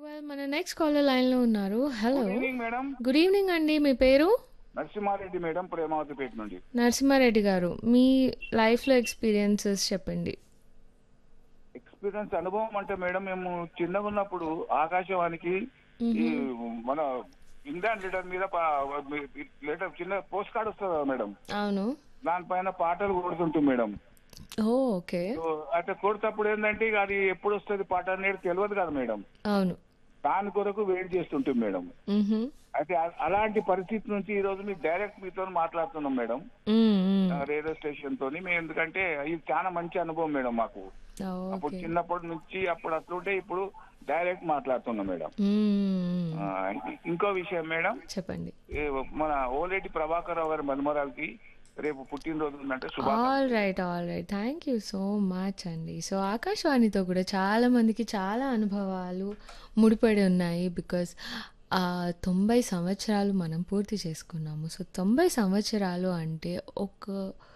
Well మన next caller లైన్లో ఉన్నారు hello good evening madam good evening అండి మీ పేరు నరసింహారెడ్డి మేడం ప్రేమావతిపేట నుండి నరసింహారెడ్డి గారు మీ లైఫ్లో ఎక్స్పీరియన్సెస్ చెప్పండి ఎక్స్పీరియన్స్ అనుభవం అంటే మేడం మేము చిన్నగా ఉన్నప్పుడు ఆకాశవాణికి ఈ మన ఇంగ్లాండ్ లీడర్ మీద లెటర్ చిన్న పోస్ట్ కార్డ్ వస్తుంది కదా మేడం అవును దానిపైన పాటలు కొడుతుంటాం మేడం ఓ ఓకే సో అంటే కొడుతప్పుడు ఏంటంటే ఇక అది ఎప్పుడు వస్తుంది పాట అనేది తెలియదు కదా మేడం అవును దాని కొరకు వెయిట్ చేస్తుంటాం మేడం మ్హూ. అయితే అ- అలాంటి పరిస్థితి నుంచి ఈ రోజు మీకు డైరెక్ట్ మీతో మాట్లాడుతున్నాం మేడం మ్మ్, మ్మ్. ఆ, రేడియో స్టేషన్ తోని మేము ఎందుకంటే ఇది చాలా మంచి అనుభవం మేడం మాకు అప్పుడు ఓకే చిన్నప్పటి నుంచి అప్పుడు అట్లుంటే ఇప్పుడు డైరెక్ట్ మాట్లాడుతున్నాం మేడం మ్మ్. ఆ, ఇంకో విషయం మేడం చెప్పండి ఏ మన ఓలేటి ప్రభాకర్ రావు గారి మనుమరాలకి రేపు పుట్టినరోజు ఉందంటే శుభాకాంక్షలు all right all right thank you so much అండి సో ఆకాశవాణితో కూడా చాలా మందికి చాలా అనుభవాలు ముడిపడి ఉన్నాయి బికాస్ తొంభై సంవత్సరాలు మనం పూర్తి చేసుకున్నాము సో తొంభై సంవత్సరాలు అంటే ఒక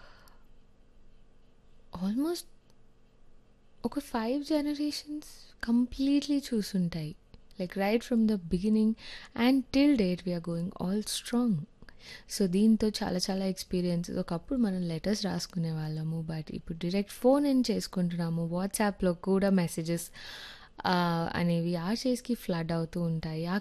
ఆల్మోస్ట్ ఒక ఫైవ్ జనరేషన్స్ కంప్లీట్లీ చూసుంటాయి like right from the beginning and till date we're going all strong so దీంతో చాలా చాలా ఎక్స్పీరియన్సెస్ ఒకప్పుడు మనం లెటర్స్ రాసుకునే వాళ్ళము బట్ ఇప్పుడు డైరెక్ట్ ఫోన్ ఇన్ చేసుకుంటున్నాము వాట్సాప్లో కూడా మెసేజెస్ అనేవి ఆ చేస్కి ఫ్లడ్ అవుతూ ఉంటాయి ఆ